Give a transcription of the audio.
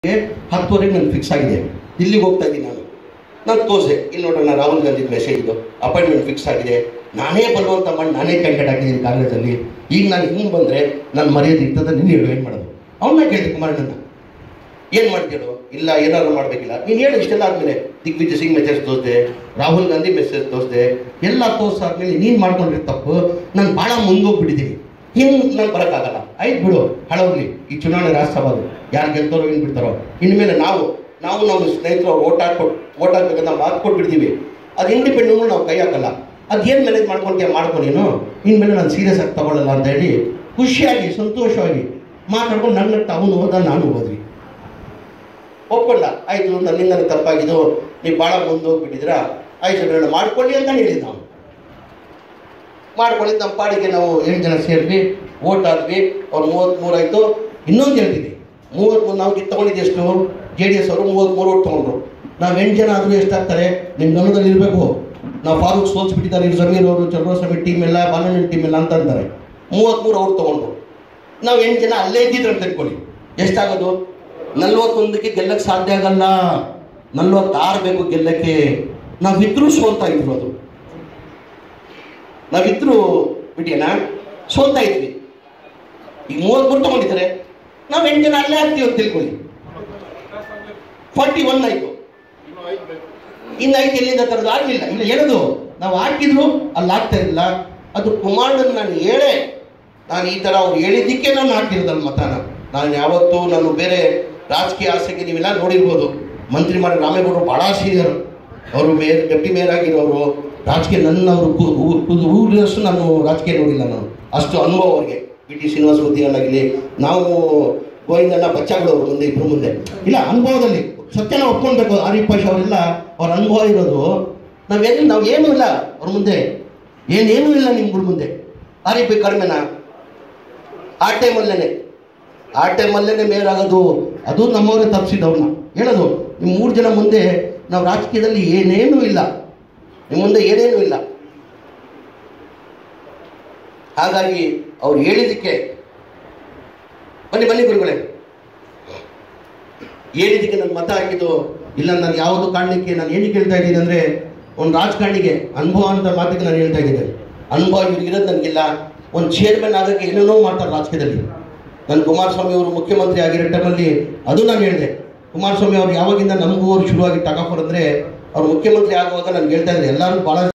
ಹತ್ತುವರೆಗೆ ನನಗೆ ಫಿಕ್ಸ್ ಆಗಿದೆ ದಿಲ್ಲಿಗೆ ಹೋಗ್ತಾ ಇದ್ದೀನಿ ನಾನು ನಾನು ತೋರಿಸಿದೆ ಇಲ್ಲಿ ನೋಡೋಣ ರಾಹುಲ್ ಗಾಂಧಿ ಮೆಸೇಜ್ ಇದು ಅಪಾಯಿಂಟ್ಮೆಂಟ್ ಫಿಕ್ಸ್ ಆಗಿದೆ ನಾನೇ ಬಲವಂತ ಮಾಡಿ ನಾನೇ ಕ್ಯಾಂಡಿಡೇಟ್ ಹಾಕಿದ್ದೀನಿ ಕಾಂಗ್ರೆಸ್ಸಲ್ಲಿ ಈಗ ನಾನು ಹಿಂಗೆ ಬಂದರೆ ನನ್ನ ಮರ್ಯಾದೆ ಇರ್ತದೆ ನೀನು ಹೇಳು ಏನು ಮಾಡೋದು ಅವನ್ನ ಕೇಳಿದೆ ಕುಮಾರಣ್ಣನ ಏನು ಮಾಡ್ತೀರೋ ಇಲ್ಲ ಏನಾದ್ರು ಮಾಡಬೇಕಿಲ್ಲ ನೀನು ಹೇಳು ಇಷ್ಟೆಲ್ಲ ಆದಮೇಲೆ ದಿಗ್ವಿಜಯ್ ಸಿಂಗ್ ಮೆಸೇಜ್ ತೋರಿಸ್ದೆ ರಾಹುಲ್ ಗಾಂಧಿ ಮೆಸೇಜ್ ತೋರಿಸ್ದೆ ಎಲ್ಲ ತೋರಿಸಾದ್ಮೇಲೆ ನೀನು ಮಾಡ್ಕೊಂಡಿರೋ ತಪ್ಪು ನಾನು ಭಾಳ ಮುಂದೋಗ್ಬಿಟ್ಟಿದ್ದೀನಿ ಹಿಂಗೆ ನಾನು ಬರೋಕ್ಕಾಗಲ್ಲ ಆಯ್ತು ಬಿಡು ಹಳೋಗ್ಲಿ ಈ ಚುನಾವಣೆ ರಾಜ್ಯಸಭಾದು ಯಾರು ಗೆಲ್ತಾರೋ ಏನು ಬಿಡ್ತಾರೋ ಇನ್ಮೇಲೆ ನಾವು ನಾವು ನಮ್ಮ ಸ್ನೇಹಿತರು ಅವ್ರು ಓಟ್ ಹಾಕ್ಕೊಟ್ಟು ಓಟ್ ಹಾಕ್ಬೇಕಂತ ಮಾತು ಕೊಟ್ಬಿಡ್ತೀವಿ ಅದು ಇಂಡಿಪೆಂಡೆಂಟ್ ನಾವು ಕೈ ಹಾಕಲ್ಲ ಅದೇನು ಮ್ಯಾನೇಜ್ ಮಾಡ್ಕೊಂತೀಯ ಮಾಡ್ಕೊ ನೀನು ಇನ್ಮೇಲೆ ನಾನು ಸೀರಿಯಸ್ ಆಗಿ ತಗೊಳ್ಳಲ್ಲ ಅಂತ ಹೇಳಿ ಖುಷಿಯಾಗಿ ಸಂತೋಷವಾಗಿ ಮಾತಾಡ್ಕೊಂಡು ನನ್ನ ಅವನು ಹೋದ ನಾನು ಹೋದ್ವಿ ಒಪ್ಕೊಂಡ ಆಯಿತು ನನ್ನಿಂದ ನನಗೆ ತಪ್ಪಾಗಿದ್ದು ನೀವು ಭಾಳ ಮುಂದೆ ಹೋಗ್ಬಿಟ್ಟಿದ್ರ ಆಯ್ತು ಬೇಡ ಮಾಡ್ಕೊಳ್ಳಿ ಅಂತ ಹೇಳಿದ್ದು ನಾವು ಮಾಡ್ಕೊಳ್ಳಿ ನಮ್ಮ ಪಾಡಿಗೆ ನಾವು ಎಂಟು ಜನ ಸೇರಿದ್ವಿ ಓಟ್ ಆದ್ವಿ ಅವ್ರು ಮೂವತ್ತ್ಮೂರು ಆಯಿತು ಇನ್ನೊಂದು ಹೇಳ್ತೀನಿ ಮೂವತ್ತ್ಮೂರು ನಾವು ಕಿತ್ತು ತಗೊಂಡಿದ್ದು ಎಷ್ಟು ಜೆ ಡಿ ಎಸ್ ಅವರು ಮೂವತ್ತ್ಮೂರು ಓಟ್ ತೊಗೊಂಡ್ರು ನಾವು ಎಂಟು ಜನ ಆದರೂ ಎಷ್ಟಾಗ್ತಾರೆ ನಿಮ್ಮ ಗಮನದಲ್ಲಿ ಇರಬೇಕು ನಾವು ಫಾರೂಕ್ ಸೋಲ್ಸ್ಬಿಟ್ಟಿದ್ದಾರೆ ಇವ್ರು ಸಮೀರ್ ಅವರು ಚಂದ್ರಸ್ವಾಮಿ ಟೀಮ್ ಎಲ್ಲ ಬಾಲಣ್ಣನ ಟೀಮ್ ಎಲ್ಲ ಅಂತ ಅಂತಾರೆ ಮೂವತ್ತ್ಮೂರು ಅವ್ರು ತೊಗೊಂಡ್ರು ನಾವು ಎಂಟು ಜನ ಅಲ್ಲೇ ಇದ್ದಿದ್ರು ಅಂತ ತಿಳ್ಕೊಳ್ಳಿ ಎಷ್ಟಾಗೋದು ನಲ್ವತ್ತೊಂದಕ್ಕೆ ಗೆಲ್ಲಕ್ಕೆ ಸಾಧ್ಯ ಆಗಲ್ಲ ನಲ್ವತ್ತಾರು ಬೇಕು ಗೆಲ್ಲಕ್ಕೆ ನಾವಿದ್ರೂ ಸೋಲ್ತಾ ಇದ್ರು ಅದು ನಾವಿದ್ರೂ ಬಿಟ್ಟಿಯನ ಸೋಲ್ತಾ ಇದ್ವಿ ಈಗ ಮೂವತ್ಮೂರು ತಗೊಂಡಿದ್ದಾರೆ ನಾವು ಎಂಟು ಜನ ಅಲ್ಲೇ ಆಗ್ತೀವಿ ಅಂತ ತಿಳ್ಕೊಳ್ಳಿ ಫಾರ್ಟಿ ಒನ್ ಆಯಿತು ಇನ್ನು ಐದು ಎಲ್ಲಿಂದ ತರೋದು ಆಗಲಿಲ್ಲ ಇಲ್ಲ ಹೇಳೋದು ನಾವು ಹಾಕಿದ್ರು ಅಲ್ಲಿ ಆಗ್ತಾ ಇರಲಿಲ್ಲ ಅದು ಕುಮಾರಣ್ಣನ ನಾನು ಹೇಳೇ ನಾನು ಈ ಥರ ಅವ್ರು ಹೇಳಿದ್ದಕ್ಕೆ ನಾನು ಹಾಕಿರೋದಲ್ಲ ಮತನ ನಾನು ಯಾವತ್ತೂ ನಾನು ಬೇರೆ ರಾಜಕೀಯ ಆಸೆಗೆ ನೀವೆಲ್ಲ ನೋಡಿರ್ಬೋದು ಮಂತ್ರಿ ಮಾಡಿ ರಾಮೇಗೌಡರು ಭಾಳ ಸೀನಿಯರ್ ಅವರು ಮೇಯರ್ ಡೆಪ್ಟಿ ಮೇಯರ್ ಆಗಿರೋರು ರಾಜಕೀಯ ನನ್ನ ಅವರು ಊರಿನಷ್ಟು ನಾನು ರಾಜಕೀಯ ನೋಡಿಲ್ಲ ನಾನು ಅಷ್ಟು ಅನುಭವ ಅವ್ರಿಗೆ ಬಿ ಟಿ ಶ್ರೀನಿವಾಸ ಉದ್ಯಾನಾಗಲಿ ನಾವು ಗೋವಿಂದಣ್ಣ ಬಚ್ಚಾಗಳವರು ಮುಂದೆ ಇಬ್ಬರು ಮುಂದೆ ಇಲ್ಲ ಅನುಭವದಲ್ಲಿ ಸತ್ಯನ ಒಪ್ಕೊಳ್ಬೇಕು ಆರಿಫ್ ಅವರೆಲ್ಲ ಅವ್ರ ಅನುಭವ ಇರೋದು ನಾವೇನು ನಾವು ಏನೂ ಇಲ್ಲ ಅವ್ರ ಮುಂದೆ ಏನೇನೂ ಇಲ್ಲ ನಿಮ್ಗಳ ಮುಂದೆ ಆರಿಫ್ ಕಡಿಮೆನಾ ಆ ಟೈಮಲ್ಲೇ ಆ ಟೈಮಲ್ಲೇ ಮೇಯರ್ ಆಗೋದು ಅದು ನಮ್ಮವರೇ ತಪ್ಪಿಸಿದ್ದು ಅವ್ರನ್ನ ಹೇಳೋದು ನಿಮ್ಮ ಮೂರು ಜನ ಮುಂದೆ ನಾವು ರಾಜಕೀಯದಲ್ಲಿ ಏನೇನೂ ಇಲ್ಲ ನಿಮ್ಮ ಮುಂದೆ ಏನೇನೂ ಇಲ್ಲ ಹಾಗಾಗಿ ಅವ್ರು ಹೇಳಿದ್ದಕ್ಕೆ ಬನ್ನಿ ಬನ್ನಿ ಗುರುಗಳೇ ಹೇಳಿದ್ದಕ್ಕೆ ನನ್ನ ಮತ ಹಾಕಿದ್ದು ಇಲ್ಲ ನಾನು ಯಾವುದು ಕಾರಣಕ್ಕೆ ನಾನು ಏನಕ್ಕೆ ಹೇಳ್ತಾ ಇದ್ದೀನಿ ಅಂದರೆ ಒಂದು ರಾಜಕಾರಣಿಗೆ ಅನುಭವ ಅಂತ ಮಾತಿಗೆ ನಾನು ಹೇಳ್ತಾ ಇದ್ದೀನಿ ಅನುಭವ ಇವ್ರಿಗೆ ಇರೋದು ನನಗಿಲ್ಲ ಒಂದು ಚೇರ್ಮನ್ ಆಗೋಕ್ಕೆ ಏನೇನೋ ಮಾಡ್ತಾರೆ ರಾಜಕೀಯದಲ್ಲಿ ನಾನು ಕುಮಾರಸ್ವಾಮಿ ಅವರು ಮುಖ್ಯಮಂತ್ರಿ ಆಗಿರೋ ಟೈಮಲ್ಲಿ ಅದು ನಾನು ಹೇಳಿದೆ ಕುಮಾರಸ್ವಾಮಿ ಅವ್ರು ಯಾವಾಗಿಂದ ನಮಗೂ ಅವ್ರು ಶುರುವಾಗಿ ಟಗಾಫರ್ ಅಂದರೆ ಅವ್ರು ಮುಖ್ಯಮಂತ್ರಿ ಆಗುವಾಗ ನಾನು ಹೇಳ್ತಾ ಇದ್ದೆ ಎಲ್ಲರೂ ಭಾಳ